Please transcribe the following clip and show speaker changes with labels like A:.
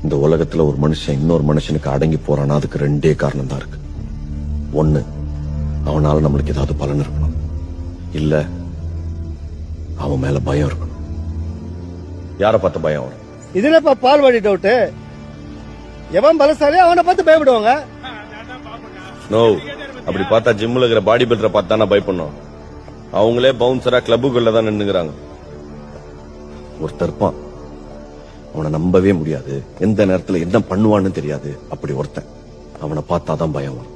A: இந்த உலகத்துல ஒரு மனுஷன் இன்னொரு மனுஷனுக்கு அடங்கி போறானா அதுக்கு ரெண்டே காரணம் தான் இருக்கு ஒண்ணு அவனால நம்மளுக்கு ஏதாவது பலன் இருக்கணும் இல்ல அவன் மேல பயம் இருக்கணும் யார பார்த்த பயம் வரும்
B: இதுல இப்ப பால்வாடி டவுட் எவன் பலசாலி அவனை பார்த்து பயப்படுவாங்க
A: நோ அப்படி பார்த்தா ஜிம்ல இருக்கிற பாடி பில்டரை பார்த்தானா பயப்படணும் அவங்களே பவுன்சரா கிளப்புக்குள்ள தான் நின்னுங்கிறாங்க ஒருத்தர் இருப்பான் அவனை நம்பவே முடியாது எந்த நேரத்துல என்ன பண்ணுவான்னு தெரியாது அப்படி ஒருத்தன் அவனை பார்த்தாதான் பயம் வரும்